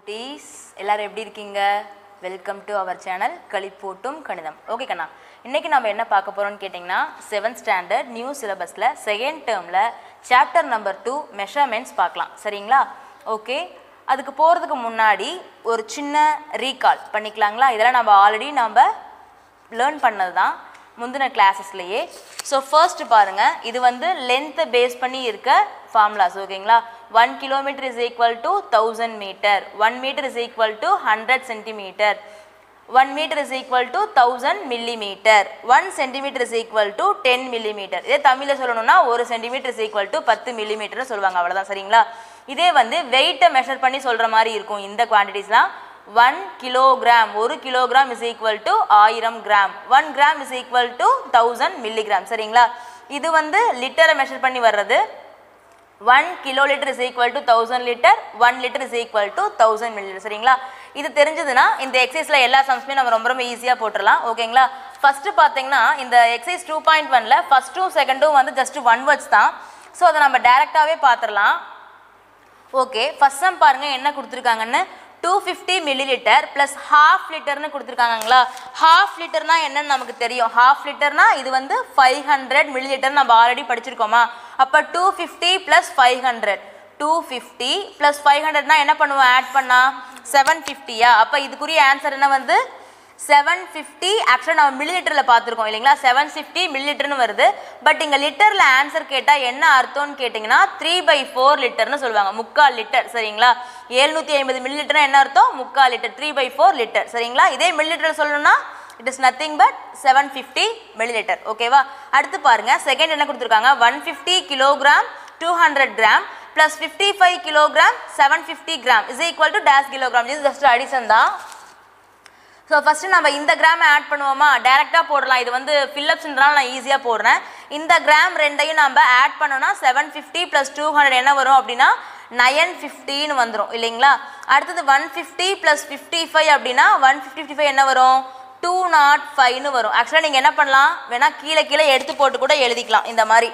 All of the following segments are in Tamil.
குட்டீஸ் எல்லாரும் எப்படி இருக்கீங்க welcome to our channel Kalippoottum Kanitham okay கண்ணா இன்னைக்கு நம்ம என்ன பார்க்க போறோம்னு கேட்டிங்கன்னா செவன்த் ஸ்டாண்டர்ட் நியூ சிலபஸில் செகண்ட் டேர்மில் சாப்டர் நம்பர் டூ மெஷர்மெண்ட்ஸ் பார்க்கலாம் சரிங்களா ஓகே அதுக்கு போகிறதுக்கு முன்னாடி ஒரு சின்ன ரீகால் பண்ணிக்கலாங்களா இதெல்லாம் நம்ம ஆல்ரெடி நம்ம லேர்ன் பண்ணது தான் முந்தின கிளாஸஸ்லையே ஸோ ஃபர்ஸ்ட் பாருங்க இது வந்து லென்த்தை பேஸ் பண்ணி இருக்க ஃபார்முலாஸ் ஓகேங்களா one kilometre is equal to thousand metre one metre is equal to hundred centimetre one metre is equal to thousand millimetre one centimetre is equal to ten millimetre இதே தமிழில் சொல்லணும்னா ஒரு சென்டிமீட்டர் இஸ் ஈக்குவல் டு பத்து மில்லிமீட்டர்னு சொல்லுவாங்க அவ்வளோதான் சரிங்களா இதே வந்து வெயிட்டை மெஷர் பண்ணி சொல்கிற மாதிரி இருக்கும் இந்த குவான்டிட்டிஸ்லாம் ஒன் கிலோகிராம் ஒரு கிலோகிராம் இஸ் ஈக்குவல் டு ஆயிரம் gram one gram is equal to thousand milligram சரிங்களா இது வந்து லிட்டரை மெஷர் பண்ணி வர்றது one kilo litre is equal to thousand litre one litre is equal to thousand milli சரிங்களா இது தெரிஞ்சதுன்னா இந்த எக்ஸசைஸில் எல்லா சம்ஸுமே நம்ம ரொம்ப ரொம்ப ஈஸியாக போட்டுடலாம் ஓகேங்களா ஃபஸ்ட்டு பார்த்தீங்கன்னா இந்த எக்ஸசைஸ் டூ பாயிண்ட் ஒனில் ஃபஸ்ட்டும் செகண்டும் வந்து ஜஸ்ட் ஒன் வேர்ட்ஸ் தான் ஸோ அதை நம்ம டேரெக்டாகவே பார்த்துடலாம் ஓகே ஃபர்ஸ்ட் சம் பாருங்க என்ன கொடுத்துருக்காங்கன்னு two fifty milli litre plus half லிட்டர்னு கொடுத்துருக்காங்களா ஹாஃப் லிட்டர்னா என்னன்னு நமக்கு தெரியும் ஹாஃப் லிட்டர்னா இது வந்து ஃபைவ் ஹண்ட்ரட் மில்லி லிட்டர் நம்ம ஆல்ரெடி படிச்சிருக்கோமா அப்போ two fifty plus five hundred two fifty plus five ஹண்ட்ரட்னா என்ன பண்ணுவோம் ஆட் பண்ணா செவன் ஃபிஃப்டியா அப்போ இதுக்குரிய ஆன்சர் என்ன வந்து செவன் ஃபிஃப்டி ஆக்சுவலாக நம்ம மில்லி லிட்டரில் பார்த்துருக்கோம் இல்லைங்களா செவன் ஃபிஃப்டி மில்லி லிட்டர்னு வருது பட் இங்கே லிட்டரில் ஆன்சர் கேட்டால் என்ன அர்த்தம்னு கேட்டிங்கன்னா த்ரீ பை ஃபோர் லிட்டர்னு சொல்லுவாங்க முக்கால் லிட்டர் சரிங்களா ஏழ்நூற்றி ஐம்பது மில்லி லிட்டர்னா என்ன அர்த்தம் முக்கால் litre three by four litre சரிங்களா இதே மில்லி லிட்டர் சொல்லணும்னா it is nothing but seven fifty milli litre ஓகேவா அடுத்து பாருங்க செகண்ட் என்ன கொடுத்துருக்காங்க one fifty kilogram two hundred gram plus fifty five kilogram seven fifty gram is equal to டேஸ் கிலோகிராம் இது ஜஸ்ட் அடிஷன் தான் ஸோ ஃபஸ்ட்டு நம்ம இந்த கிராம் ஆட் பண்ணுவோமா டேரெக்டாக போடலாம் இது வந்து ஃபில்லப்ஸ்ன்றனால நான் ஈஸியாக போடுறேன் இந்த கிராம் ரெண்டையும் நம்ம ஆட் பண்ணோம்னா seven fifty plus two hundred என்ன வரும் அப்படின்னா நயன் ஃபிஃப்டின்னு வந்துடும் இல்லைங்களா அடுத்தது one fifty plus fifty five அப்படின்னா ஒன் ஃபிஃப்டி ஃபிஃப்டி ஃபைவ் என்ன வரும் டூ நாட் ஃபைவ்னு வரும் ஆக்சுவலாக நீங்கள் என்ன பண்ணலாம் வேணால் கீழே கீழே எடுத்து போட்டு கூட எழுதிக்கலாம் இந்த மாதிரி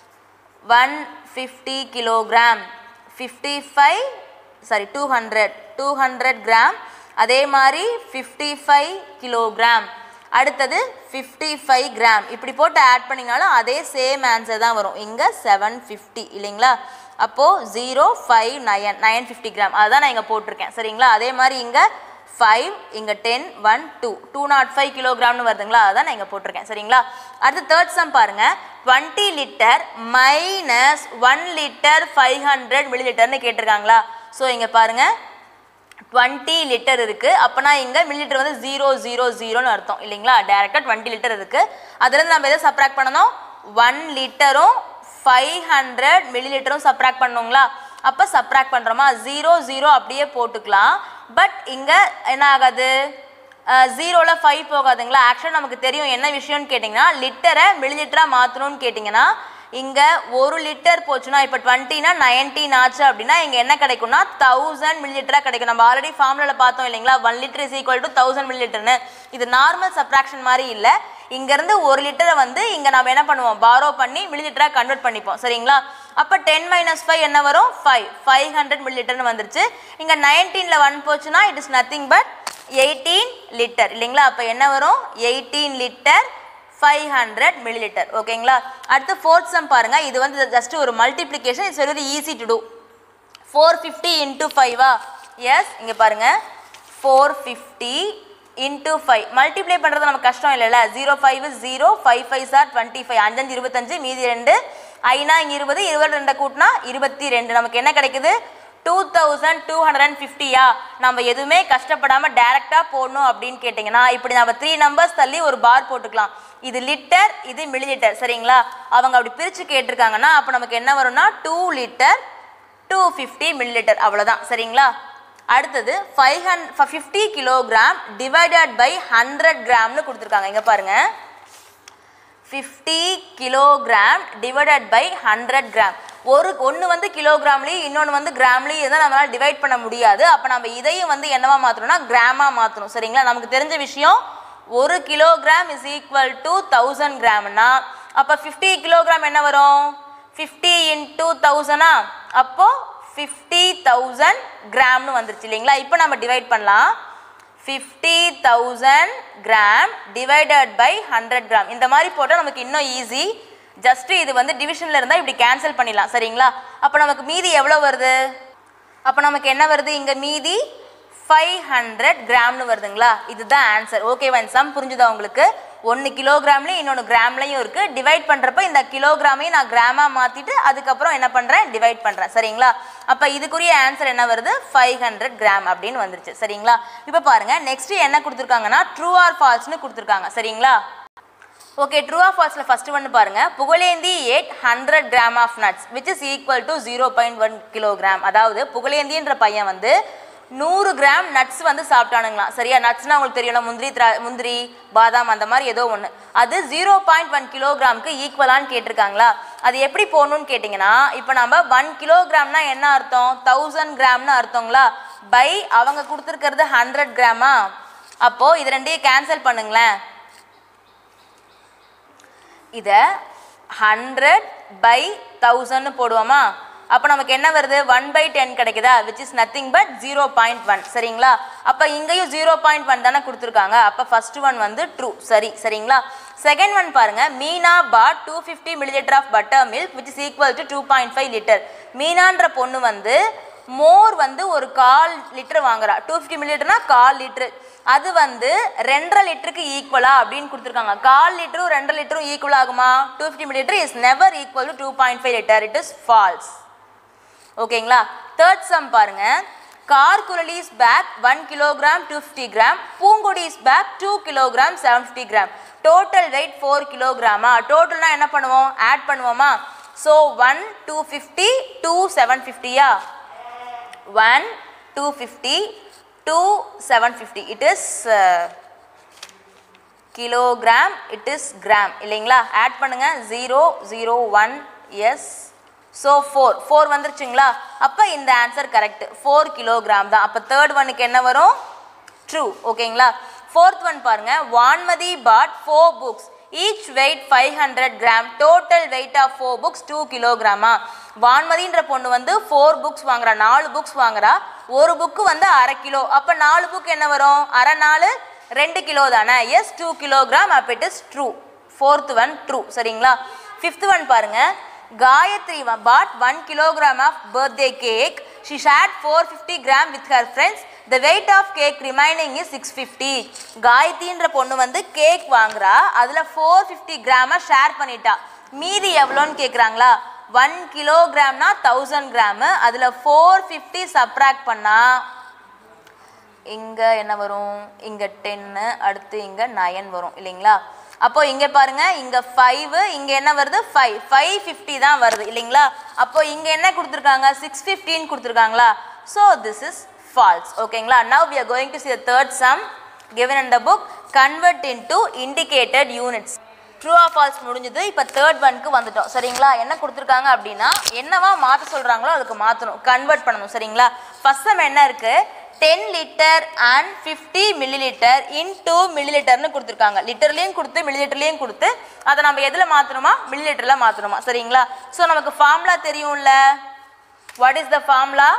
one fifty kilogram fifty five sorry two hundred two hundred gram அதே மாதிரி ஃபிஃப்டி ஃபைவ் கிலோகிராம் அடுத்தது ஃபிஃப்டி ஃபைவ் கிராம் இப்படி போட்டு ஆட் பண்ணிங்கனாலும் அதே சேம் ஆன்சர் தான் வரும் இங்கே செவன் ஃபிஃப்டி இல்லைங்களா அப்போது zero five nine nine fifty gram அதுதான் நான் இங்கே போட்டிருக்கேன் சரிங்களா அதே மாதிரி இங்கே ஃபைவ் இங்கே டென் ஒன் டூ டூ நாட் ஃபைவ் கிலோகிராம்னு வருதுங்களா அதான் நான் இங்கே போட்டிருக்கேன் சரிங்களா அடுத்து தேர்ட் சம் பாருங்க twenty litre minus one litre five hundred milli லிட்டர்னு கேட்டிருக்காங்களா ஸோ இங்கே பாருங்க டுவெண்ட்டி லிட்டர் இருக்குது அப்போனா இங்கே மில்லி லிட்டர் வந்து ஜீரோ ஜீரோ ஜீரோன்னு அர்த்தம் இல்லைங்களா டேரெக்டாக டுவெண்ட்டி லிட்டர் இருக்குது அதுலேருந்து நம்ம எதை சப்ராக்ட் பண்ணணும் ஒன் லிட்டரும் ஃபைவ் ஹண்ட்ரட் மில்லி லிட்டரும் சப்ராக்ட் பண்ணணுங்களா அப்போ சப்ராக்ட் பண்ணுறோமா ஜீரோ ஜீரோ அப்படியே போட்டுக்கலாம் பட் இங்கே என்ன ஆகாது ஜீரோவில் ஃபைவ் போகாதுங்களா ஆக்சுவலாக நமக்கு தெரியும் என்ன விஷயம்னு கேட்டிங்கன்னா லிட்டரை மில்லி லிட்டராக மாற்றணும்னு கேட்டிங்கன்னா இங்கே ஒரு லிட்டர் போச்சுன்னா இப்போ டுவெண்ட்டினா நைன்டீன் ஆச்சு அப்படின்னா இங்கே என்ன கிடைக்கும்னா தௌசண்ட் மில்லி லிட்டராக கிடைக்கும் நம்ம ஆல்ரெடி ஃபார்முலாவில் பார்த்தோம் இல்லைங்களா one litre is equal to thousand milli லிட்டர்னு இது நார்மல் சப்ராக்ஷன் மாதிரி இல்லை இங்கேருந்து ஒரு லிட்டரை வந்து இங்கே நம்ம என்ன பண்ணுவோம் பாரோ பண்ணி மில்லி லிட்டராக கன்வெர்ட் பண்ணிப்போம் சரிங்களா அப்போ டென் மைனஸ் ஃபைவ் என்ன வரும் ஃபைவ் ஃபைவ் ஹண்ட்ரட் மில்லி லிட்டர்னு வந்துருச்சு இங்கே நைன்டீனில் ஒன் போச்சுன்னா it is nothing but eighteen litre இல்லைங்களா அப்போ என்ன வரும் eighteen litre five hundred milli litre ஓகேங்களா அடுத்து ஃபோர்த் சம் பாருங்க இது வந்து ஜஸ்ட் ஒரு multiplication it's very easy to two four fifty into ஃபைவா எஸ் இங்கே பாருங்க four fifty into five multiply பண்ணுறது நமக்கு கஷ்டம் இல்லைல்ல zero five zero five five sir twenty five அஞ்சஞ்சு இருபத்தஞ்சு மீதி ரெண்டு ஐநா இங்கே இருபது இருபது ரெண்டை கூட்டினா இருபத்தி ரெண்டு நமக்கு என்ன கிடைக்குது two thousand two hundred and ஃபிஃப்டியா நம்ம எதுவுமே கஷ்டப்படாமல் டேரெக்டாக போடணும் அப்படின்னு கேட்டிங்கன்னா இப்படி நம்ம த்ரீ நம்பர்ஸ் தள்ளி ஒரு பார் போட்டுக்கலாம் இது லிட்டர் இது மில்லி லிட்டர் சரிங்களா அவங்க அப்படி பிரித்து கேட்டிருக்காங்கன்னா அப்போ நமக்கு என்ன வரும்னா two litre two fifty milli litre அவ்வளோதான் சரிங்களா அடுத்தது five hundred fifty kilogram divided by hundred கிராம்னு கொடுத்துருக்காங்க இங்கே பாருங்கள் fifty kilogram divided by hundred gram ஒரு ஒன்று வந்து கிலோகிராம்லேயும் இன்னொன்று வந்து கிராம்லேயும் இருந்தால் நம்மளால் டிவைட் பண்ண முடியாது அப்போ நம்ம இதையும் வந்து என்னவா மாற்றணும்னா கிராமாக மாற்றணும் சரிங்களா நமக்கு தெரிஞ்ச விஷயம் ஒரு kilogram is equal to thousand கிராம்னா அப்போ ஃபிஃப்டி கிலோகிராம் என்ன வரும் ஃபிஃப்டி இன்டூ தௌசண்டா அப்போது ஃபிஃப்டி தௌசண்ட் கிராம்னு வந்துருச்சு இல்லைங்களா இப்போ நம்ம டிவைட் பண்ணலாம் fifty thousand gram divided by hundred gram இந்த மாதிரி போட்டால் நமக்கு இன்னும் ஈஸி ஜஸ்ட் இது வந்து டிவிஷனில் இருந்தால் இப்படி கேன்சல் பண்ணிடலாம் சரிங்களா அப்போ நமக்கு மீதி எவ்வளோ வருது அப்போ நமக்கு என்ன வருது இங்கே மீதி ஃபைவ் ஹண்ட்ரட் கிராம்னு வருதுங்களா இதுதான் ஆன்சர் ஓகேவா இந்த சம் புரிஞ்சுதா உங்களுக்கு ஒன்று கிலோகிராம்லையும் இன்னொன்று கிராம்லையும் இருக்குது டிவைட் பண்ணுறப்ப இந்த கிலோகிராமையும் நான் கிராமாக மாற்றிட்டு அதுக்கப்புறம் என்ன பண்ணுறேன் டிவைட் பண்ணுறேன் சரிங்களா அப்போ இதுக்குரிய ஆன்சர் என்ன வருது ஃபைவ் ஹண்ட்ரட் கிராம் அப்படின்னு வந்துருச்சு சரிங்களா இப்போ பாருங்கள் நெக்ஸ்ட் என்ன கொடுத்துருக்காங்கன்னா ட்ரூ ஆர் ஃபால்ஸ்னு கொடுத்துருக்காங்க சரிங்களா ஓகே ட்ரூ ஆஃப் ஃபால்ஸில் ஃபஸ்ட்டு ஒன்று பாருங்க Pugazhendhi eight hundred gram of nuts which is equal to zero point one kilogram அதாவது புகழேந்தின்ற பையன் வந்து நூறு கிராம் நட்ஸ் வந்து சாப்பிட்டானுங்களாம் சரியா நட்ஸ்னா உங்களுக்கு தெரியும்ல முந்திரி திரா முந்திரி பாதாம் அந்த மாதிரி ஏதோ ஒன்று அது ஜீரோ பாயிண்ட் ஒன் கிலோகிராமுக்கு ஈக்குவலான்னு கேட்டிருக்காங்களா அது எப்படி போகணும்னு கேட்டிங்கன்னா இப்போ நம்ம ஒன் கிலோகிராம்னா என்ன அர்த்தம் தௌசண்ட் கிராம்னு அர்த்தங்களா பை அவங்க கொடுத்துருக்கிறது ஹண்ட்ரட் கிராமா அப்போது இது ரெண்டையும் கேன்சல் பண்ணுங்களேன் இதை ஹண்ட்ரட் பை தௌசண்ட்னு போடுவோமா அப்போ நமக்கு என்ன வருது ஒன் பை டென் கிடைக்குதா which is nothing but zero point one சரிங்களா அப்போ இங்கேயும் ஜீரோ பாயிண்ட் ஒன் தானே கொடுத்துருக்காங்க அப்போ ஃபர்ஸ்ட் ஒன் வந்து ட்ரூ சரி சரிங்களா செகண்ட் ஒன் பாருங்க Meena bought two fifty millilitre of butter milk which is equal to two point five litre மீனான்ற பொண்ணு வந்து மோர் வந்து ஒரு கால் லிட்டர் வாங்குறா டூ ஃபிஃப்டி மில்லிலிட்டர்னா கால் லிட்டரு அது வந்து ரெண்டரை லிட்டருக்கு ஈக்குவலா அப்படின்னு கொடுத்துருக்காங்க கால் லிட்டரும் ரெண்டரை லிட்டரும் ஈக்குவல் ஆகுமா two fifty millilitre is never equal to two point five litre it is false ஓகேங்களா தேர்ட் சம் பாருங்க Karkuzhali's bag one kilogram two fifty gram Poongodi's bag two kilogram seven fifty gram total weight four கிலோகிராமா டோட்டல்னா என்ன பண்ணுவோம் ஆட் பண்ணுவோமா so one two fifty two seven ஃபிஃப்டியா one two fifty two seven fifty it is kilogram it is gram இல்லைங்களா ஆட் பண்ணுங்க zero zero one yes so four four வந்துருச்சுங்களா அப்போ இந்த ஆன்சர் கரெக்ட் ஃபோர் கிலோகிராம் தான் அப்போ தேர்ட் ஒனுக்கு என்ன வரும் ட்ரூ ஓகேங்களா ஃபோர்த் ஒன் பாருங்க Vanmathi bought four books each weight five hundred gram total weight of four books two கிலோகிராமா வான்மதின்ற பொண்ணு வந்து ஃபோர் புக்ஸ் வாங்குறா நாலு புக்ஸ் வாங்குறா ஒரு புக்கு வந்து அரை கிலோ அப்போ நாலு புக் என்ன வரும் அரை நாலு ரெண்டு கிலோ தானே எஸ் டூ கிலோகிராம் அப்போ it is true fourth one true சரிங்களா ஃபிஃப்த் ஒன் பாருங்க Gayathri bought one kilogram of birthday cake she shared four fifty gram with her friends the weight of cake remaining is six fifty காயத்ரின்ற பொண்ணு வந்து கேக் வாங்குறா அதில் ஃபோர் ஃபிஃப்டி கிராமை ஷேர் பண்ணிட்டா மீதி எவ்வளோன்னு கேட்குறாங்களா ஒன் கிலோகிராம்னா தௌசண்ட் கிராமு அதில் ஃபோர் ஃபிஃப்டி சப்ராக்ட் பண்ணால் இங்கே என்ன வரும் இங்கே டென்னு அடுத்து இங்கே நயன் வரும் இல்லைங்களா அப்போ இங்கே பாருங்க இங்கே ஃபைவ் இங்கே என்ன வருது ஃபைவ் ஃபைவ் ஃபிஃப்டி தான் வருது இல்லைங்களா அப்போ இங்கே என்ன கொடுத்துருக்காங்க சிக்ஸ் ஃபிஃப்டின்னு கொடுத்துருக்காங்களா ஸோ திஸ் இஸ் ஃபால்ஸ் ஓகேங்களா now we are going to see the third sum given in the book convert into indicated units true of false முடிஞ்சது இப்போ தேர்ட் ஒன்க்கு வந்துட்டோம் சரிங்களா என்ன கொடுத்துருக்காங்க அப்படின்னா என்னவா மாற்ற சொல்கிறாங்களோ அதுக்கு மாற்றணும் கன்வெர்ட் பண்ணணும் சரிங்களா ஃபர்ஸ்ட் சம் என்ன இருக்குது ten litre and fifty milli millilitre into மில்லி லிட்டர்னு கொடுத்துருக்காங்க லிட்டர்லேயும் கொடுத்து மில்லி லிட்டர்லேயும் கொடுத்து அதை நம்ம எதில் மாற்றணுமா மில்லி லிட்டரில் மாற்றணுமா சரிங்களா ஸோ நமக்கு ஃபார்முலா தெரியும்ல what is the formula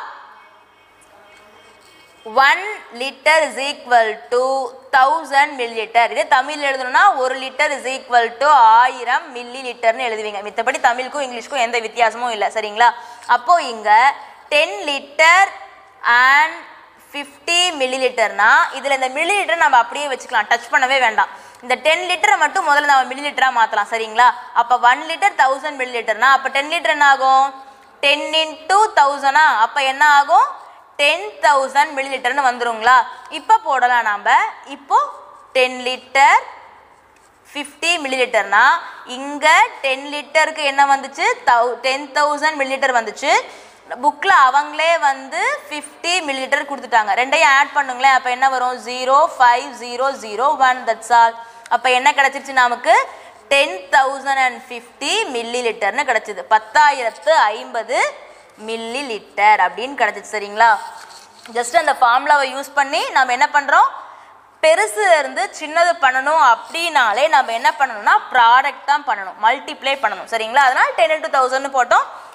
one litre is equal to thousand millilitre இதே தமிழ் எழுதணும்னா ஒரு லிட்டர் இஸ் ஈக்குவல் டு ஆயிரம் மில்லி லிட்டர்னு எழுதுவீங்க மித்தபடி தமிழுக்கும் இங்கிலீஷ்க்கும் எந்த வித்தியாசமும் இல்லை சரிங்களா அப்போ இங்க டென் லிட்டர் அண்ட் ஃபிஃப்டி மில்லி லிட்டர்னா இதில் இந்த மில்லி லிட்டர் நம்ம அப்படியே வச்சுக்கலாம் டச் பண்ணவே வேண்டாம் இந்த டென் லிட்டரை மட்டும் முதல்ல நம்ம மில்லி லிட்டராக மாற்றலாம் சரிங்களா அப்போ ஒன் லிட்டர் தௌசண்ட் மில்லி லிட்டர்னா அப்போ டென் லிட்டர் என்ன ஆகும் டென் இன்டூ தௌசண்டா அப்போ என்ன ஆகும் டென் தௌசண்ட் மில்லி லிட்டர்னு வந்துருங்களா இப்போ போடலாம் நாம் இப்போ டென் லிட்டர் ஃபிஃப்டி மில்லி லிட்டர்னா இங்கே டென் லிட்டருக்கு என்ன வந்துச்சு தௌ டென் தௌசண்ட் மில்லி லிட்டர் வந்துச்சு புக்கில் அவங்களே வந்து ஃபிஃப்டி மில்லி லிட்டர் கொடுத்துட்டாங்க ரெண்டையும் ஆட் பண்ணுங்களேன் அப்போ என்ன வரும் zero five zero zero one that's all அப்போ என்ன கிடச்சிருச்சு நமக்கு டென் தௌசண்ட் அண்ட் ஃபிஃப்டி மில்லி லிட்டர்னு கிடச்சிது பத்தாயிரத்து ஐம்பது மில்லி லிட்டர் அப்படின்னு கிடச்சிச்சு சரிங்களா ஜஸ்ட் அந்த ஃபார்முலாவை யூஸ் பண்ணி நம்ம என்ன பண்ணுறோம் பெருசு இருந்து சின்னது பண்ணணும் அப்படின்னாலே நம்ம என்ன பண்ணணும்னா ப்ராடக்ட் தான் பண்ணணும் மல்டிப்ளை பண்ணணும் சரிங்களா அதனால் டென் இன்ட்டு தௌசண்ட் போட்டோம்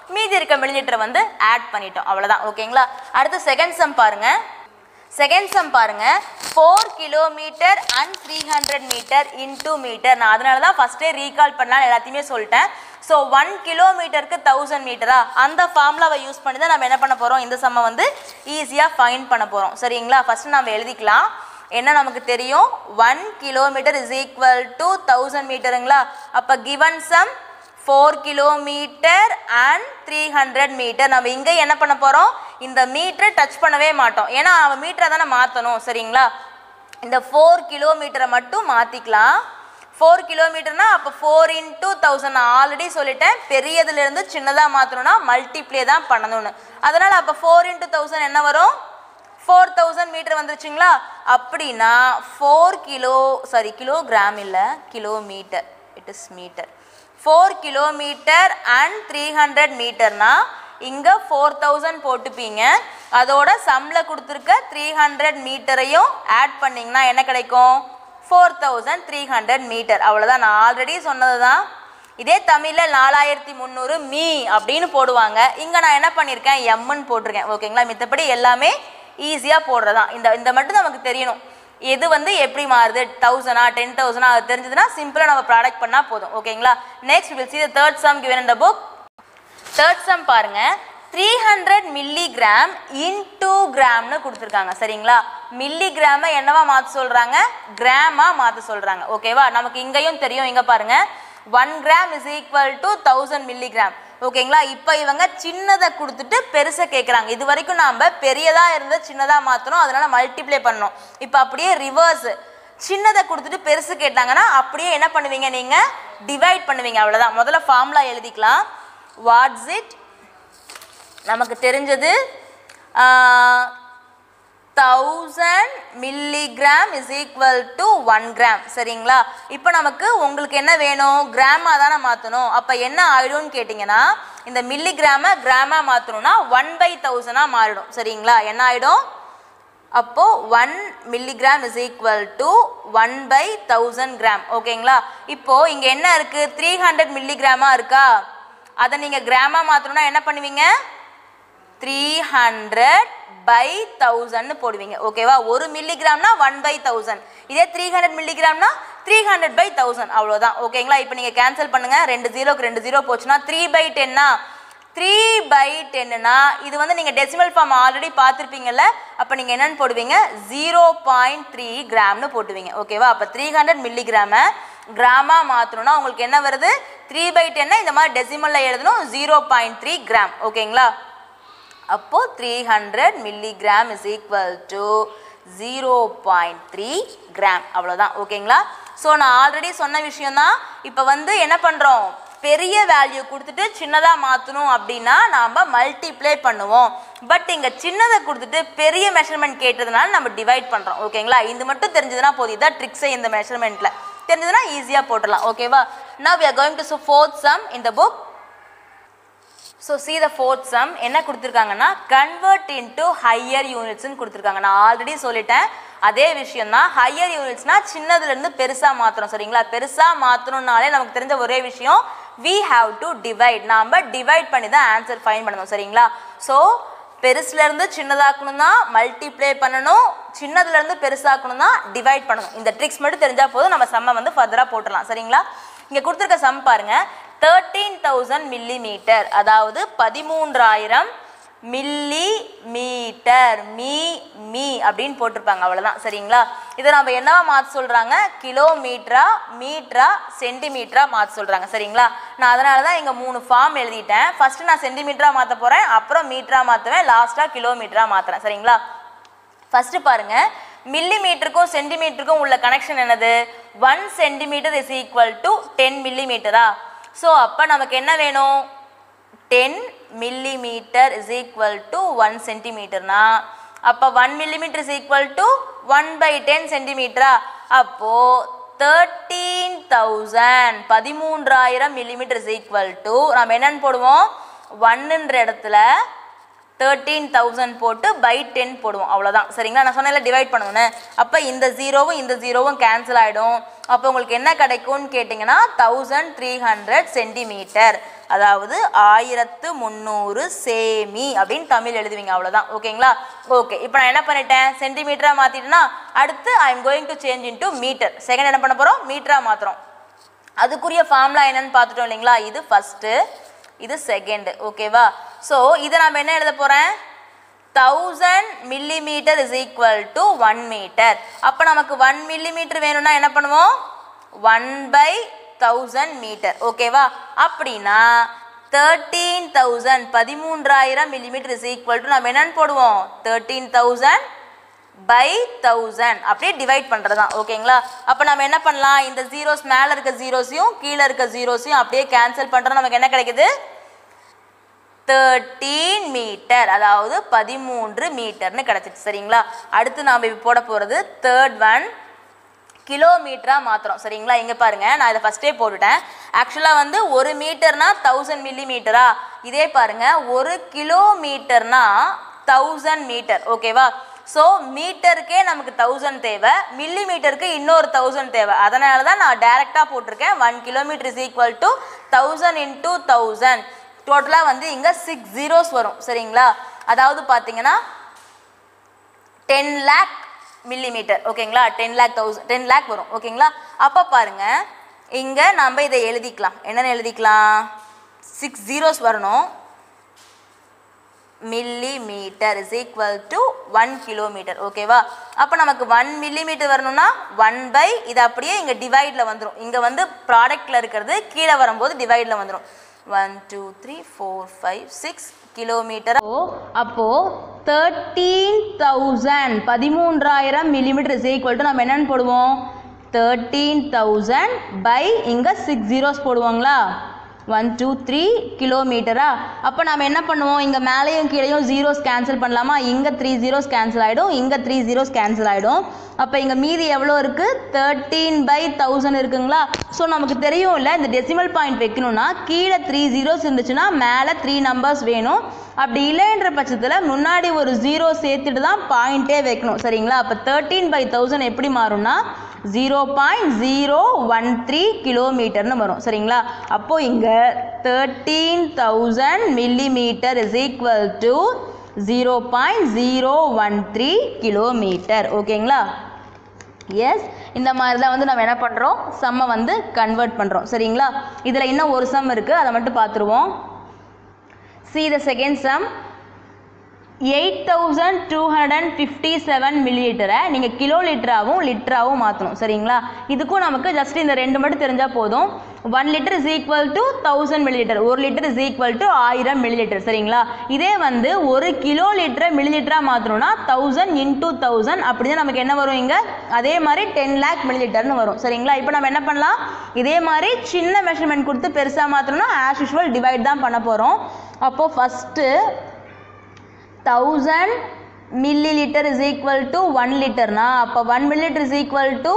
மீதி இருக்க மில்லிலிட்டரை வந்து ஆட் பண்ணிட்டோம் அவ்வளோதான் ஓகேங்களா அடுத்து செகண்ட் சம் பாருங்க செகண்ட் சம் பாருங்க four kilometre and three hundred metre into metre நான் அதனால தான் ஃபஸ்ட்டே ரீகால் பண்ணலாம் எல்லாத்தையுமே சொல்லிட்டேன் ஸோ ஒன் கிலோமீட்டருக்கு தௌசண்ட் மீட்டரா அந்த ஃபார்முலாவை யூஸ் பண்ணி தான் நம்ம என்ன பண்ண போகிறோம் இந்த சம்மை வந்து ஈஸியாக ஃபைன் பண்ண போகிறோம் சரிங்களா ஃபஸ்ட்டு நம்ம எழுதிக்கலாம் என்ன நமக்கு தெரியும் one kilometre is equal to thousand மீட்டருங்களா அப்போ given sum four kilometre and three hundred metre நம்ம இங்கே என்ன பண்ண போகிறோம் இந்த மீட்டரை டச் பண்ணவே மாட்டோம் ஏன்னா அவன் மீட்டரை தானே மாற்றணும் சரிங்களா இந்த ஃபோர் கிலோமீட்டரை மட்டும் மாற்றிக்கலாம் ஃபோர் கிலோமீட்டர்னா அப்போ ஃபோர் இன்ட்டு தௌசண்ட் நான் ஆல்ரெடி சொல்லிட்டேன் பெரியதுலேருந்து சின்னதாக மாற்றணும்னா மல்டிப்ளே தான் பண்ணணும்னு அதனால் அப்போ ஃபோர் இன்ட்டு தௌசண்ட் என்ன வரும் ஃபோர் தௌசண்ட் மீட்டர் வந்துருச்சுங்களா அப்படின்னா ஃபோர் கிலோ சாரி கிலோகிராம் இல்லை kilometre it is metre four kilometre and three hundred மீட்டர்னா இங்கே ஃபோர் தௌசண்ட் போட்டுப்பீங்க அதோட சம்மில் கொடுத்துருக்க த்ரீ ஹண்ட்ரட் மீட்டரையும் ஆட் பண்ணிங்கன்னா என்ன கிடைக்கும் four thousand three hundred metre அவ்வளோதான் நான் ஆல்ரெடி சொன்னது தான் இதே தமிழில் நாலாயிரத்தி முந்நூறு மீ அப்படின்னு போடுவாங்க இங்கே நான் என்ன பண்ணியிருக்கேன் எம்முன்னு போட்டிருக்கேன் ஓகேங்களா மித்தபடி எல்லாமே ஈஸியாக போடுறதான் இந்த இந்த மட்டும் நமக்கு தெரியணும் எது வந்து எப்படி மாறுது தௌசண்டா டென் தௌசண்டா அது தெரிஞ்சதுன்னா சிம்பிளாக நம்ம ப்ராடக்ட் பண்ணால் போதும் ஓகேங்களா next will see the third sum given in the book third sum பாருங்க த்ரீ ஹண்ட்ரட் மில்லிகிராம் இன்டூ கிராம்னு கொடுத்துருக்காங்க சரிங்களா மில்லிகிராமை என்னவா மாற்ற சொல்கிறாங்க கிராமாக மாற்ற சொல்கிறாங்க ஓகேவா நமக்கு இங்கேயும் தெரியும் இங்கே பாருங்க one gram is equal to thousand milligram ஓகேங்களா இப்போ இவங்க சின்னதை கொடுத்துட்டு பெருசை கேட்குறாங்க இது வரைக்கும் நாம் பெரியதாக இருந்து சின்னதாக மாற்றணும் அதனால மல்டிப்ளை பண்ணணும் இப்போ அப்படியே ரிவர்ஸ் சின்னதை கொடுத்துட்டு பெருசு கேட்டாங்கன்னா அப்படியே என்ன பண்ணுவீங்க நீங்கள் டிவைட் பண்ணுவீங்க அவ்வளோதான் முதல்ல ஃபார்முலா எழுதிக்கலாம் வாட்ஸ் இட் நமக்கு தெரிஞ்சது thousand milligram is equal to one gram சரிங்களா இப்போ நமக்கு உங்களுக்கு என்ன வேணும் கிராமாக தானே மாற்றணும் அப்போ என்ன ஆயிடும்னு கேட்டிங்கன்னா இந்த மில்லிகிராமை கிராமாக மாற்றணும்னா ஒன் பை தௌசண்டாக மாறிடும் சரிங்களா என்ன ஆகிடும் அப்போது one milligram is equal to one by thousand gram ஓகேங்களா இப்போது இங்கே என்ன இருக்குது த்ரீ ஹண்ட்ரட் மில்லிகிராமாக இருக்கா அதை நீங்கள் கிராமாக மாற்றணும்னா என்ன பண்ணுவீங்க த்ரீ ஹண்ட்ரட் பை தௌசண்ட்னு போடுவீங்க ஓகேவா ஒரு மில்லிகிராம்னா ஒன் பை தௌசண்ட் இதே த்ரீ ஹண்ட்ரட் மில்லிகிராம்னா த்ரீ ஹண்ட்ரட் பை தௌசண்ட் அவ்வளோதான் ஓகேங்களா இப்போ நீங்கள் கேன்சல் பண்ணுங்கள் ரெண்டு ஜீரோக்கு ரெண்டு ஜீரோ போச்சுன்னா த்ரீ பை டென்னா த்ரீ பை டென்னுனா இது வந்து நீங்கள் டெசிமல் ஃபார்ம் ஆல்ரெடி பார்த்துருப்பீங்கல்ல அப்போ நீங்கள் என்னென்னு போடுவீங்க ஜீரோ பாயிண்ட் த்ரீ கிராம்னு போட்டுவீங்க ஓகேவா அப்போ த்ரீ ஹண்ட்ரட் மில்லிகிராமை கிராமாக மாற்றணும்னா உங்களுக்கு என்ன வருது த்ரீ பை டென்னை இந்த மாதிரி டெசிமலில் எழுதணும் ஜீரோ பாயிண்ட் த்ரீ கிராம் ஓகேங்களா அப்போ three hundred milligram is equal to zero point three gram அவ்வளோதான் ஓகேங்களா ஸோ நான் ஆல்ரெடி சொன்ன விஷயம்தான் இப்போ வந்து என்ன பண்ணுறோம் பெரிய வேல்யூ கொடுத்துட்டு சின்னதாக மாற்றணும் அப்படின்னா நாம் மல்டிப்ளை பண்ணுவோம் பட் இங்கே சின்னதை கொடுத்துட்டு பெரிய மெஷர்மெண்ட் கேட்டதுனால நம்ம டிவைட் பண்ணுறோம் ஓகேங்களா இது மட்டும் தெரிஞ்சதுன்னா போதும் இதான் ட்ரிக்ஸே இந்த மெஷர்மெண்ட்டில் தெரிஞ்சதுன்னா ஈஸியாக போட்டுடலாம் ஓகேவா now we are going to so fourth sum in the book so see the fourth sum என்ன கொடுத்துருக்காங்கன்னா கன்வெர்ட் இன்டு ஹையர் யூனிட்ஸ்னு கொடுத்துருக்காங்க நான் ஆல்ரெடி சொல்லிட்டேன் அதே விஷயம் தான் ஹையர் யூனிட்ஸ்னால் சின்னதுலேருந்து பெருசாக மாற்றணும் சரிங்களா பெருசாக மாற்றணுன்னாலே நமக்கு தெரிஞ்ச ஒரே விஷயம் வி ஹாவ் டு டிவைட் நாம் டிவைட் பண்ணி தான் ஆன்சர் ஃபைன் பண்ணணும் சரிங்களா ஸோ பெருசுலேருந்து சின்னதாக்கணும்னா மல்டிப்ளை பண்ணணும் சின்னதுலேருந்து பெருசாக்கணும்னா டிவைட் பண்ணணும் இந்த ட்ரிக்ஸ் மட்டும் தெரிஞ்சால் போதும் நம்ம சம்மை வந்து ஃபர்தராக போட்டுடலாம் சரிங்களா இங்கே கொடுத்துருக்க சம் பாருங்க தேர்ட்டீன் தௌசண்ட் மில்லி மீட்டர் அதாவது பதிமூன்றாயிரம் மில்லி மீட்டர் மீ மீ அப்படின்னு போட்டிருப்பாங்க அவ்வளோதான் சரிங்களா இதை நம்ம என்னவா மாற்ற சொல்கிறாங்க கிலோமீட்டரா மீட்டரா சென்டிமீட்டரா மாற்ற சொல்கிறாங்க சரிங்களா நான் அதனால தான் இங்கே மூணு ஃபார்ம் எழுதிட்டேன் ஃபஸ்ட்டு நான் சென்டிமீட்டரா மாற்ற போகிறேன் அப்புறம் மீட்டரா மாற்றுவேன் லாஸ்ட்டாக கிலோமீட்டரா மாற்றுறேன் சரிங்களா ஃபஸ்ட்டு பாருங்க மில்லி மீட்டருக்கும் சென்டிமீட்டருக்கும் உள்ள கனெக்ஷன் என்னது one centimetre is equal to ten மில்லி மீட்டரா ஸோ அப்போ நமக்கு என்ன வேணும் ten millimetre is equal to one சென்டிமீட்டர்னா அப்போ one millimetre is equal to one by ten சென்டிமீட்டரா அப்போது தேர்ட்டீன் தௌசண்ட் பதிமூன்றாயிரம் மில்லிமீட்டர் இஸ் ஈக்குவல் டு நம்ம என்னன்னு போடுவோம் ஒன்னுன்ற இடத்துல தேர்ட்டீன் தௌசண்ட் போட்டு பை டென் போடுவோம் அவ்வளோதான் சரிங்களா நான் சொன்னேன்ல டிவைட் பண்ணணும்னு அப்போ இந்த ஜீரோவும் இந்த ஜீரோவும் கேன்சல் ஆகிடும் அப்போ உங்களுக்கு என்ன கிடைக்கும்னு கேட்டிங்கன்னா தௌசண்ட் த்ரீ ஹண்ட்ரட் சென்டிமீட்டர் அதாவது ஆயிரத்து முந்நூறு சேமி அப்படின்னு தமிழ் எழுதுவீங்க அவ்வளோதான் ஓகேங்களா ஓகே இப்போ நான் என்ன பண்ணிட்டேன் சென்டிமீட்டராக மாற்றிட்டேன்னா அடுத்து I am going to change into metre second என்ன பண்ண போகிறோம் மீட்டராக மாற்றுறோம் அதுக்குரிய ஃபார்முலா என்னன்னு பார்த்துட்டோம் இல்லைங்களா இது ஃபஸ்ட்டு இது செகண்டு ஓகேவா ஸோ இதை நம்ம என்ன எழுத போகிறேன் thousand millimetre is equal to one metre அப்போ நமக்கு ஒன் மில்லிமீட்டர் வேணும்னா என்ன பண்ணுவோம் ஒன் பை தௌசண்ட் மீட்டர் ஓகேவா அப்படின்னா தேர்ட்டீன் தௌசண்ட் பதிமூன்றாயிரம் மில்லிமீட்டர் இஸ் ஈக்குவல் டு நம்ம என்னன்னு போடுவோம் தேர்ட்டீன் தௌசண்ட் பை தௌசண்ட் அப்படியே டிவைட் பண்ணுறது தான் ஓகேங்களா அப்போ நம்ம என்ன பண்ணலாம் இந்த ஜீரோஸ் மேலே இருக்க ஜீரோஸையும் கீழே இருக்க ஜீரோஸையும் அப்படியே கேன்சல் பண்ணுறோம் நமக்கு என்ன கிடைக்குது தேர்ட்டீன் மீட்டர் அதாவது பதிமூன்று மீட்டர்னு கிடச்சிச்சு சரிங்களா அடுத்து நாம் இப்போ போட போகிறது தேர்ட் ஒன் கிலோமீட்டராக மாற்றுறோம் சரிங்களா இங்கே பாருங்கள் நான் இதை ஃபஸ்ட்டே போட்டுட்டேன் ஆக்சுவலாக வந்து ஒரு மீட்டர்னா தௌசண்ட் மில்லி மீட்டரா இதே பாருங்கள் ஒரு கிலோமீட்டர்னா தௌசண்ட் மீட்டர் ஓகேவா ஸோ மீட்டருக்கே நமக்கு தௌசண்ட் தேவை மில்லி மீட்டருக்கு இன்னொரு தௌசண்ட் தேவை அதனால தான் நான் டைரெக்டாக போட்டிருக்கேன் one kilometre is equal to thousand into thousand டோட்டலாக வந்து இங்கே சிக்ஸ் ஜீரோஸ் வரும் சரிங்களா அதாவது பார்த்தீங்கன்னா டென் லேக் மில்லிமீட்டர் ஓகேங்களா ten lakh thousand ten lakh வரும் ஓகேங்களா அப்போ பாருங்க இங்கே நம்ம இதை எழுதிக்கலாம் என்னென்னு எழுதிக்கலாம் சிக்ஸ் ஜீரோஸ் வரணும் millimetre is equal to one kilometre ஓகேவா அப்போ நமக்கு ஒன் மில்லிமீட்டர் வரணும்னா ஒன் பை இது அப்படியே இங்கே டிவைடில் வந்துடும் இங்கே வந்து ப்ராடக்டில் இருக்கிறது கீழே வரும்போது டிவைடில் வந்துடும் one two three four five six kilometre அப்போது தேர்ட்டீன் தௌசண்ட் பதிமூன்றாயிரம் மில்லிமீட்டர் இஸ் ஈக்குவல் டு நம்ம என்னென்னு போடுவோம் தேர்ட்டீன் தௌசண்ட் பை இங்கே சிக்ஸ் ஜீரோஸ் போடுவாங்களா ஒன் டூ த்ரீ கிலோமீட்டரா அப்போ நம்ம என்ன பண்ணுவோம் இங்கே மேலேயும் கீழேயும் ஜீரோஸ் கேன்சல் பண்ணலாமா இங்கே த்ரீ ஜீரோஸ் கேன்சல் ஆகிடும் இங்கே த்ரீ ஜீரோஸ் கேன்சல் ஆகிடும் அப்போ இங்கே மீதி எவ்வளோ இருக்குது தேர்ட்டீன் பை தௌசண்ட் இருக்குங்களா ஸோ நமக்கு தெரியும் இல்லை இந்த டெசிமல் பாயிண்ட் வைக்கணும்னா கீழே த்ரீ ஜீரோஸ் இருந்துச்சுன்னா மேலே த்ரீ நம்பர்ஸ் வேணும் அப்படி இல்லைன்ற பட்சத்தில் முன்னாடி ஒரு ஜீரோ சேர்த்துட்டு தான் பாயிண்ட்டே வைக்கணும் சரிங்களா அப்போ தேர்ட்டீன் பை தௌசண்ட் எப்படி மாறும்னா zero point zero one three கிலோமீட்டர்னு வரும் சரிங்களா அப்போது இங்கே thirteen thousand millimetre is equal to zero point zero one three kilometre ஓகேங்களா எஸ் இந்த மாதிரி தான் வந்து நம்ம என்ன பண்ணுறோம் சம்மை வந்து கன்வெர்ட் பண்ணுறோம் சரிங்களா இதில் இன்னும் ஒரு சம் இருக்குது அதை மட்டும் பார்த்துருவோம் see the second sum eight thousand two hundred and fifty seven மில்லிலிட்டரை நீங்கள் கிலோ லிட்டராகவும் லிட்டராகவும் மாற்றணும் சரிங்களா இதுக்கும் நமக்கு ஜஸ்ட் இந்த ரெண்டு மட்டும் தெரிஞ்சால் போதும் one litre is equal to thousand millilitre ஒரு லிட்டர் இஸ் ஈக்குவல் டு ஆயிரம் மில்லிலிட்டர் சரிங்களா இதே வந்து ஒரு கிலோ லிட்டரை மில்லிலிட்டராக மாற்றணும்னா தௌசண்ட் இன்டூ தௌசண்ட் அப்படி தான் நமக்கு என்ன வரும் இங்கே அதே மாதிரி டென் லேக் மில்லிலிட்டர்னு வரும் சரிங்களா இப்போ நம்ம என்ன பண்ணலாம் இதே மாதிரி சின்ன மெஷர்மெண்ட் கொடுத்து பெருசாக மாற்றணும்னா ஆஸ் யூஷுவல் டிவைட் தான் பண்ண போகிறோம் அப்போது first thousand millilitre is equal to one லிட்டர்னா அப்போ one millilitre is equal to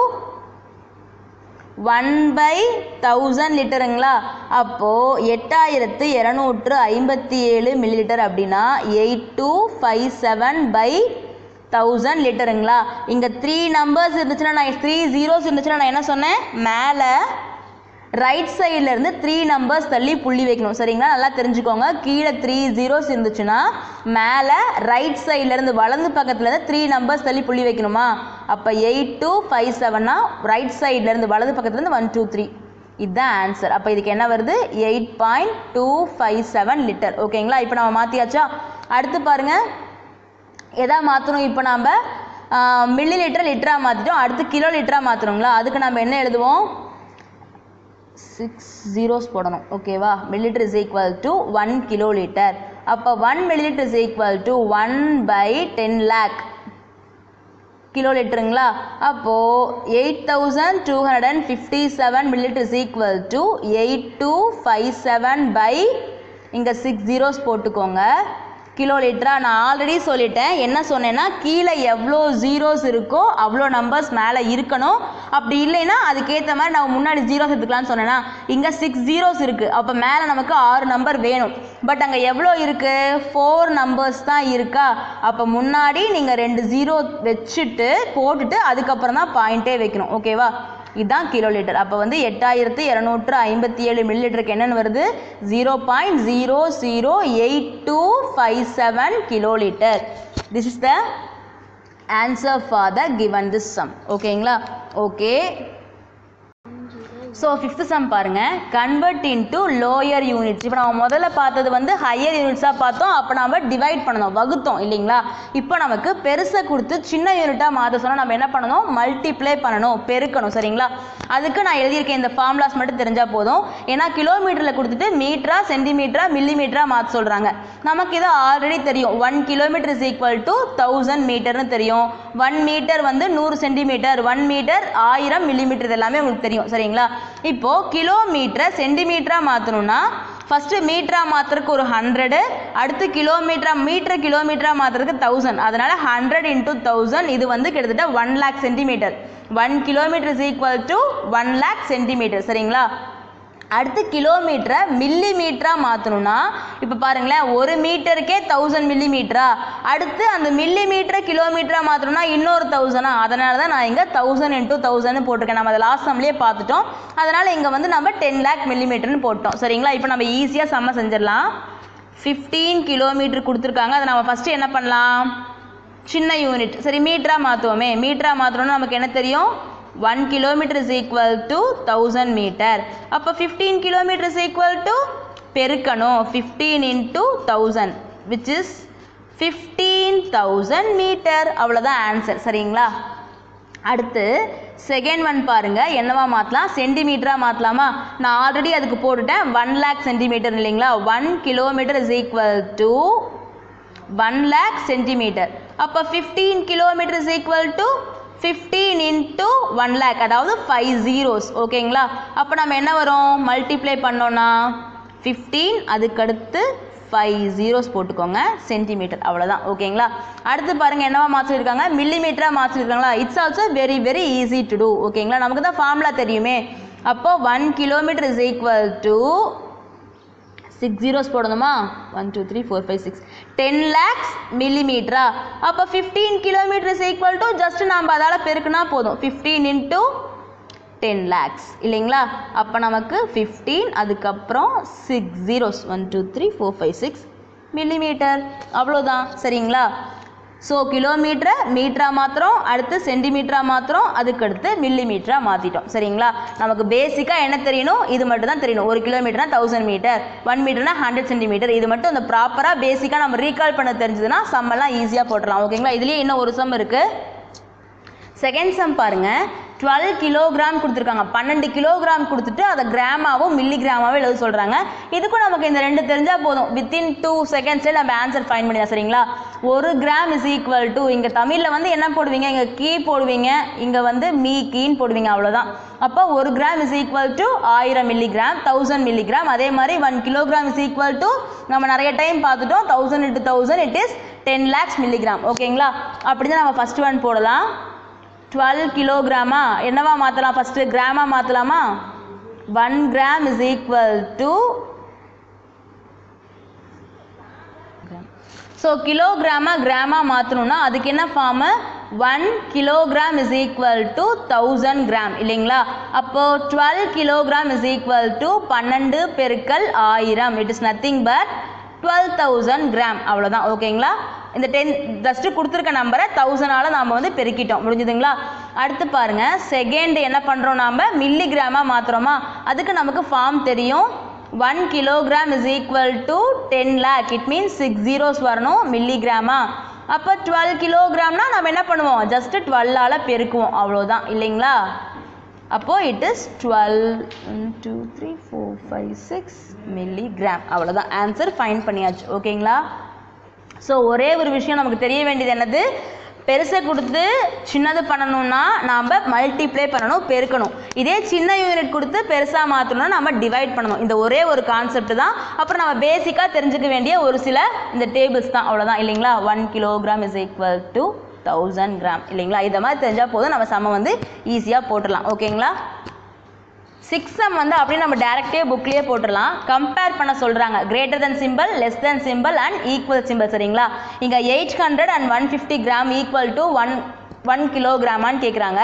one by thousand லிட்டருங்களா அப்போது எட்டாயிரத்து இரநூற்று ஐம்பத்தி ஏழு மில்லிலிட்டர் அப்படின்னா eight two five seven by thousand லிட்டருங்களா இங்கே த்ரீ நம்பர்ஸ் இருந்துச்சுன்னா நான் த்ரீ ஜீரோஸ் இருந்துச்சுன்னா நான் என்ன சொன்னேன் மேலே ரைட் சைடில் இருந்து த்ரீ நம்பர்ஸ் தள்ளி புள்ளி வைக்கணும் சரிங்களா நல்லா தெரிஞ்சுக்கோங்க கீழே த்ரீ ஜீரோஸ் இருந்துச்சுன்னா மேலே ரைட் சைட்லேருந்து வலது பக்கத்துலேருந்து த்ரீ நம்பர்ஸ் தள்ளி புள்ளி வைக்கணுமா அப்போ எயிட் டூ ஃபைவ் செவன்னா ரைட் சைட்லேருந்து வலது பக்கத்துலேருந்து ஒன் டூ த்ரீ இதுதான் ஆன்சர் அப்போ இதுக்கு என்ன வருது eight point two five seven litre ஓகேங்களா இப்போ நம்ம மாற்றியாச்சா அடுத்து பாருங்கள் எதா மாற்றணும் இப்போ நம்ம மில்லி லிட்டர் லிட்டராக மாற்றிட்டோம் அடுத்து கிலோ லிட்டராக மாற்றணுங்களா அதுக்கு நம்ம என்ன எழுதுவோம் சிக்ஸ் ஜீரோஸ் போடணும் ஓகேவா millilitre is equal to one kilo kilolitre அப்போ one millilitre is equal to one by ten lakh கிலோ லிட்டருங்களா அப்போது eight thousand two hundred and fifty seven millilitre is equal to eight two five seven by இங்கே சிக்ஸ் ஜீரோஸ் போட்டுக்கோங்க கிலோ லிட்டரா நான் ஆல்ரெடி சொல்லிட்டேன் என்ன சொன்னேன்னா கீழே எவ்வளோ ஜீரோஸ் இருக்கோ அவ்வளோ நம்பர்ஸ் மேலே இருக்கணும் அப்படி இல்லைன்னா அதுக்கேற்ற மாதிரி நான் முன்னாடி ஜீரோஸ் எடுத்துக்கலாம்னு சொன்னேன்னா இங்கே சிக்ஸ் ஜீரோஸ் இருக்குது அப்போ மேலே நமக்கு ஆறு நம்பர் வேணும் பட் அங்கே எவ்வளோ இருக்குது ஃபோர் நம்பர்ஸ் தான் இருக்கா அப்போ முன்னாடி நீங்கள் ரெண்டு ஜீரோ வச்சுட்டு போட்டுட்டு அதுக்கப்புறம் தான் பாயிண்ட்டே வைக்கணும் ஓகேவா இதுதான் கிலோ லிட்டர் அப்போ வந்து எட்டாயிரத்து இரநூற்று ஐம்பத்தி ஏழு மில்லி லிட்டருக்கு என்னென்னு வருது zero point zero zero eight two five seven kilolitre this is the answer for the given this sum ஓகேங்களா ஓகே ஸோ ஃபிஃப்த் சம் பாருங்க கன்வெர்ட் இன்டு லோயர் யூனிட்ஸ் இப்போ நம்ம முதல்ல பார்த்தது வந்து ஹையர் யூனிட்ஸாக பார்த்தோம் அப்போ நம்ம டிவைட் பண்ணணும் வகுத்தோம் இல்லைங்களா இப்போ நமக்கு பெருசை கொடுத்து சின்ன யூனிட்டாக மாற்ற சொன்னால் நம்ம என்ன பண்ணணும் மல்டிப்ளை பண்ணணும் பெருக்கணும் சரிங்களா அதுக்கு நான் எழுதியிருக்கேன் இந்த ஃபார்முலாஸ் மட்டும் தெரிஞ்சால் போதும் ஏன்னா கிலோமீட்டரில் கொடுத்துட்டு மீட்டரா சென்டிமீட்டரா மில்லிமீட்டரா மாற்ற சொல்கிறாங்க நமக்கு இது ஆல்ரெடி தெரியும் one kilometre is equal to thousand மீட்டர்னு தெரியும் ஒன் மீட்டர் வந்து நூறு சென்டிமீட்டர் ஒன் மீட்டர் ஆயிரம் மில்லிமீட்டர் இது எல்லாமே உங்களுக்கு தெரியும் சரிங்களா இப்போ கிலோமீட்டரை சென்டிமீட்டரா மாற்றணும்னா ஃபஸ்ட்டு மீட்டரா மாற்றுறதுக்கு ஒரு ஹண்ட்ரடு அடுத்து கிலோமீட்டரா மீட்டர் கிலோமீட்டரா மாற்றுறதுக்கு தௌசண்ட் அதனால் ஹண்ட்ரட் இன்டூ தௌசண்ட் இது வந்து கிட்டத்தட்ட one lakh centimetre one kilometre is equal to one lakh centimetre சரிங்களா அடுத்து கிலோமீட்டரை மில்லி மீட்டராக மாற்றணும்னா இப்போ பாருங்களேன் ஒரு மீட்டருக்கே தௌசண்ட் மில்லி மீட்டரா அடுத்து அந்த மில்லி மீட்டரை கிலோமீட்டராக மாற்றணும்னா இன்னொரு தௌசண்டா அதனால தான் நான் இங்கே தௌசண்ட் இன்டூ தௌசண்ட் போட்டிருக்கேன் நம்ம அதை லாஸ்ட் சம்லேயே பார்த்துட்டோம் அதனால் இங்கே வந்து நம்ம டென் லேக் மில்லி மீட்டர்னு போட்டோம் சரிங்களா இப்போ நம்ம ஈஸியாக செம்ம செஞ்சிடலாம் ஃபிஃப்டீன் கிலோமீட்டர் கொடுத்துருக்காங்க அதை நம்ம ஃபஸ்ட்டு என்ன பண்ணலாம் சின்ன யூனிட் சரி மீட்டராக மாற்றுவோமே மீட்டராக மாற்றணும்னா நமக்கு என்ன தெரியும் one kilometre is equal to thousand metre அப்போ fifteen kilometre is equal to பெருக்கணும் fifteen into thousand which is fifteen thousand metre அவ்வளோதான் ஆன்சர் சரிங்களா அடுத்து செகண்ட் ஒன் பாருங்க என்னவா மாற்றலாம் சென்டிமீட்டராக மாற்றலாமா நான் ஆல்ரெடி அதுக்கு போட்டுட்டேன் ஒன் லேக் சென்டிமீட்டர் இல்லைங்களா one kilometre is equal to one lakh centimetre அப்போ fifteen kilometre is equal to fifteen into one lakh அதாவது ஃபைவ் ஜீரோஸ் ஓகேங்களா அப்போ நம்ம என்ன வரும் மல்டிப்ளை பண்ணோன்னா ஃபிஃப்டீன் அதுக்கடுத்து ஃபைவ் ஜீரோஸ் போட்டுக்கோங்க சென்டிமீட்டர் அவ்வளோதான் ஓகேங்களா அடுத்து பாருங்கள் என்னவா மாற்றிருக்காங்க மில்லிமீட்டராக மாற்றிருக்காங்களா it's also very very easy to do ஓகேங்களா நமக்கு தான் ஃபார்முலா தெரியுமே அப்போ one kilometre is equal to six zeros போடணுமா one two three four five six ten lakhs மில்லிமீட்டரா அப்போ fifteen kilometre is equal to just நம்ம அதால் பெருக்குனா போதும் ஃபிஃப்டீன் இன்ட்டு டென் லேக்ஸ் இல்லைங்களா அப்போ நமக்கு ஃபிஃப்டீன் அதுக்கப்புறம் six zeros one two three four five six millimetre அவ்வளோதான் சரிங்களா ஸோ கிலோமீட்டரை மீட்டராக மாத்திரம் அடுத்து சென்டிமீட்டராக மாத்திரம் அதுக்கடுத்து மில்லிமீட்டராக மாற்றிட்டோம் சரிங்களா நமக்கு பேசிக்காக என்ன தெரியணும் இது மட்டும் தான் தெரியணும் ஒரு கிலோமீட்டர்னா தௌசண்ட் மீட்டர் ஒன் மீட்டர்னா ஹண்ட்ரட் சென்டிமீட்டர் இது மட்டும் அந்த ப்ராப்பராக பேசிக்காக நம்ம ரீகால் பண்ண தெரிஞ்சதுன்னா சம்மெல்லாம் ஈஸியாக போட்டுடலாம் ஓகேங்களா இதுலேயே இன்னும் ஒரு சம் இருக்குது செகண்ட் சம் பாருங்க டுவெல் கிலோகிராம் கொடுத்துருக்காங்க பன்னெண்டு கிலோகிராம் கொடுத்துட்டு அதை கிராமாவும் மில்லி கிராமாவும் எழுத சொல்கிறாங்க இதுக்கும் நமக்கு இந்த ரெண்டு தெரிஞ்சால் போதும் வித்தின் டூ செகண்ட்ஸில் நம்ம ஆன்சர் ஃபைன் பண்ணிடலாம் சரிங்களா ஒரு கிராம் இஸ் ஈக்குவல் டு இங்கே தமிழில் வந்து என்ன போடுவீங்க இங்கே கீ போடுவீங்க இங்கே வந்து மீ கீன்னு போடுவீங்க அவ்வளோதான் அப்போ ஒரு கிராம் இஸ் ஈக்குவல் டு ஆயிரம் மில்லிகிராம் தௌசண்ட் மில்லிகிராம் அதே மாதிரி one kilogram is equal to நம்ம நிறைய டைம் பார்த்துட்டோம் thousand into thousand it is ten lakhs milligram ஓகேங்களா அப்படி தான் நம்ம ஃபஸ்ட் ஒன் போடலாம் டுவெல் கிலோகிராமா என்னவா மாற்றலாம் ஃபஸ்ட்டு கிராமா மாற்றலாமா one gram is equal to so கிலோகிராமா கிராமா மாற்றணும்னா அதுக்கு என்ன ஃபார்மு one kilogram is equal to thousand gram இல்லைங்களா அப்போ twelve kilogram is equal to பன்னெண்டு பெருக்கல் ஆயிரம் it is nothing but twelve thousand gram அவ்வளோதான் ஓகேங்களா இந்த டென் ஜஸ்ட்டு கொடுத்துருக்க நம்பரை தௌசண்டால் நாம் வந்து பெருக்கிட்டோம் முடிஞ்சுதுங்களா அடுத்து பாருங்கள் செகண்ட் என்ன பண்ணுறோம் நாம் மில்லி கிராமாக மாற்றுறோமா அதுக்கு நமக்கு ஃபார்ம் தெரியும் one kilogram is equal to ten lakh it means six zeros வரணும் மில்லி கிராமா அப்போ டுவெல் கிலோகிராம்னா நம்ம என்ன பண்ணுவோம் ஜஸ்ட்டு டுவெல்லால் பெருக்குவோம் அவ்வளோதான் இல்லைங்களா அப்போது it is twelve two three four five six milligram அவ்வளோதான் ஆன்சர் ஃபைன் பண்ணியாச்சு ஓகேங்களா ஸோ ஒரே ஒரு விஷயம் நமக்கு தெரிய வேண்டியது என்னது பெருசை கொடுத்து சின்னது பண்ணணும்னா நாம் மல்டிப்ளை பண்ணணும் பெருக்கணும் இதே சின்ன யூனிட் கொடுத்து பெருசாக மாற்றணும்னா நம்ம டிவைட் பண்ணணும் இந்த ஒரே ஒரு கான்செப்ட் தான் அப்புறம் நம்ம பேசிக்காக தெரிஞ்சுக்க வேண்டிய ஒரு சில இந்த டேபிள்ஸ் தான் அவ்வளோதான் இல்லைங்களா one kilogram is equal to thousand gram இல்லைங்களா இதை மாதிரி தெரிஞ்சால் போதும் நம்ம சம வந்து ஈஸியாக போட்டுடலாம் ஓகேங்களா சிக்ஸ் சம் வந்து அப்படியே நம்ம டேரக்டே புக்லேயே போட்டுடலாம் கம்பேர் பண்ண சொல்கிறாங்க greater than symbol less than symbol and equal symbol சரிங்களா இங்கே eight hundred and one fifty gram equal to one one கிலோகிராமான்னு கேட்குறாங்க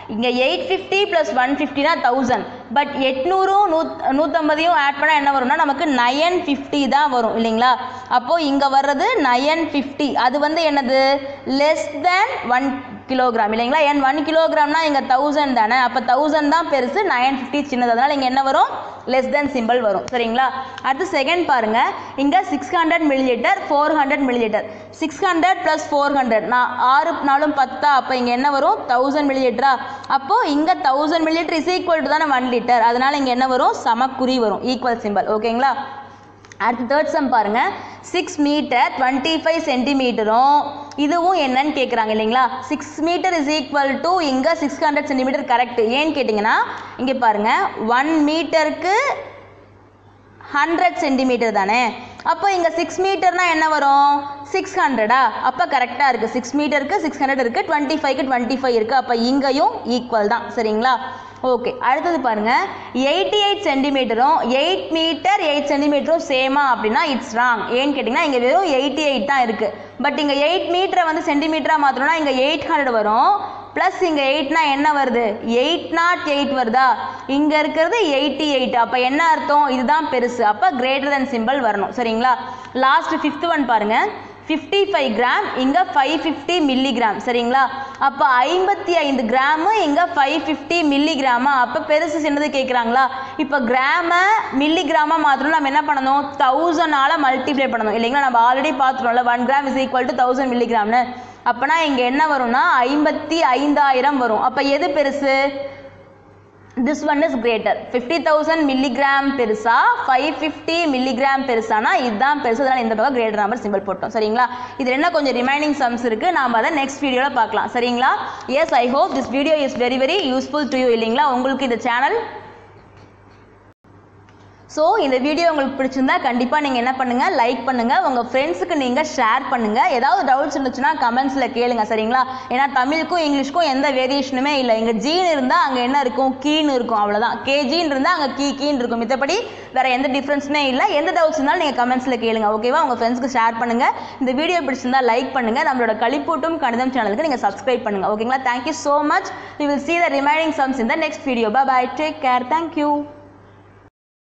இங்கே எயிட் ஃபிஃப்டி ப்ளஸ் ஒன் ஃபிஃப்டினா தௌசண்ட் பட் எட்நூறும் நூத் நூற்றம்பதையும் ஆட் பண்ணால் என்ன வரும்னா நமக்கு நயன் ஃபிஃப்டி தான் வரும் இல்லைங்களா அப்போது இங்கே வர்றது நயன் ஃபிஃப்டி அது வந்து என்னது லெஸ் தேன் ஒன் கிலோகிராம் இல்லைங்களா ஏன் ஒன் கிலோகிராம்னா இங்கே தௌசண்ட் தானே அப்போ தௌசண்ட் தான் பெருசு நயன் ஃபிஃப்டி சின்னது அதனால் இங்கே என்ன வரும் லெஸ் தென் சிம்பிள் வரும் சரிங்களா அடுத்து செகண்ட் பாருங்க இங்கே six hundred millilitre four hundred millilitre six hundred plus four hundred நான் ஆறு நாளும் பத்தா அப்போ இங்கே என்ன வரும் தௌசண்ட் மில்லிலிட்டரா அப்போது இங்கே thousand millilitre is equal to தானே ஒன் லிட்டர் அதனால் இங்கே என்ன வரும் சமக்குறி வரும் ஈக்குவல் சிம்பிள் ஓகேங்களா அடுத்து தேர்ட் சம் பாருங்க சிக்ஸ் மீட்டர் டுவெண்ட்டி ஃபைவ் சென்டிமீட்டரும் இதுவும் என்னன்னு கேட்குறாங்க இல்லைங்களா six metre is equal to இங்கே சிக்ஸ் ஹண்ட்ரட் சென்டிமீட்டர் கரெக்ட் ஏன்னு கேட்டிங்கன்னா இங்கே பாருங்க ஒன் மீட்டருக்கு ஹண்ட்ரட் சென்டிமீட்டர் தானே அப்போ இங்கே சிக்ஸ் மீட்டர்னா என்ன வரும் சிக்ஸ் ஹண்ட்ரடா அப்போ கரெக்டாக இருக்குது சிக்ஸ் மீட்டருக்கு சிக்ஸ் ஹண்ட்ரட் இருக்குது டுவெண்ட்டி ஃபைவ்க்கு டுவெண்ட்டி ஃபைவ் இருக்குது அப்போ இங்கேயும் ஈக்குவல் தான் சரிங்களா ஓகே அடுத்தது பாருங்க எயிட்டி எயிட் சென்டிமீட்டரும் எயிட் மீட்டர் எயிட் சென்டிமீட்டரும் சேமா அப்படின்னா இட்ஸ் ராங் ஏன்னு கேட்டிங்கன்னா இங்கே வெறும் எயிட்டி எயிட் தான் இருக்குது பட் இங்கே எயிட் மீட்டரை வந்து சென்டிமீட்டராக மாற்றணும்னா இங்கே எயிட் ஹண்ட்ரட் வரும் ப்ளஸ் இங்கே எயிட்னா என்ன வருது எயிட் நாட் எயிட் வருதா இங்கே இருக்கிறது எயிட்டி எயிட் அப்போ என்ன அர்த்தம் இதுதான் பெருசு அப்போ கிரேட்டர் தென் சிம்பிள் வரணும் சரிங்களா லாஸ்ட் ஃபிஃப்த் ஒன் பாருங்கள் ஃபிஃப்டி ஃபைவ் கிராம் இங்கே ஃபைவ் ஃபிஃப்டி மில்லிகிராம் சரிங்களா அப்போ ஐம்பத்தி ஐந்து கிராமு இங்கே ஃபைவ் ஃபிஃப்டி மில்லிகிராமா அப்போ பெருசு சின்னது கேட்குறாங்களா இப்போ கிராமை மில்லிகிராமாக மாற்றணும் நம்ம என்ன பண்ணணும் தௌசண்டால் மல்டிப்ளை பண்ணணும் இல்லைங்களா நம்ம ஆல்ரெடி பார்த்துட்டோம்ல one gram is equal to thousand மில்லிகிராம்னு அப்போனா இங்கே என்ன வரும்னா ஐம்பத்தி ஐந்தாயிரம் வரும் அப்போ எது பெருசு this one is greater fifty thousand milligram பெருசா ஃபைவ் ஃபிஃப்டி மில்லிகிராம் பெருசானா இதுதான் பெருசு அதனால் இந்த பக்கம் கிரேட்டர் நம்பர் சிம்பிள் போட்டோம் சரிங்களா இதில் என்ன கொஞ்சம் ரிமைனிங் சம்ஸ் இருக்குது நாம் அதை நெக்ஸ்ட் வீடியோவில் பார்க்கலாம் சரிங்களா yes I hope this video is very very useful to you இல்லைங்களா உங்களுக்கு இந்த சேனல் ஸோ இந்த வீடியோ உங்களுக்கு பிடிச்சிருந்தா கண்டிப்பாக நீங்கள் என்ன பண்ணுங்கள் லைக் பண்ணுங்கள் உங்கள் ஃப்ரெண்ட்ஸுக்கு நீங்கள் ஷேர் பண்ணுங்கள் ஏதாவது டவுட்ஸ் இருந்துச்சுன்னா கமெண்ட்ஸில் கேளுங்க சரிங்களா ஏன்னா தமிழுக்கும் இங்கிலீஷ்க்கும் எந்த வேரியேஷனுமே இல்லை இங்கே ஜீன் இருந்தால் அங்கே என்ன இருக்கும் கீன்னு இருக்கும் அவ்வளோதான் கேஜின்னு இருந்தால் அங்கே கீ கீன்னு இருக்கும் மித்தபடி வேறு எந்த டிஃப்ரென்ஸுமே இல்லை எந்த டவுட்ஸ் இருந்தாலும் நீங்கள் கமெண்ட்ஸில் கேளுங்க ஓகேவா உங்கள் ஃப்ரெண்ட்ஸ்க்கு ஷேர் பண்ணுங்கள் இந்த வீடியோ பிடிச்சிருந்தா லைக் பண்ணுங்கள் நம்மளோட களிப்பூட்டும் கணிதம் சேனலுக்கு நீங்கள் சப்ஸ்கிரைப் பண்ணுங்கள் ஓகேங்களா thank you so much we will see the remaining sums in the next video bye bye take care thank you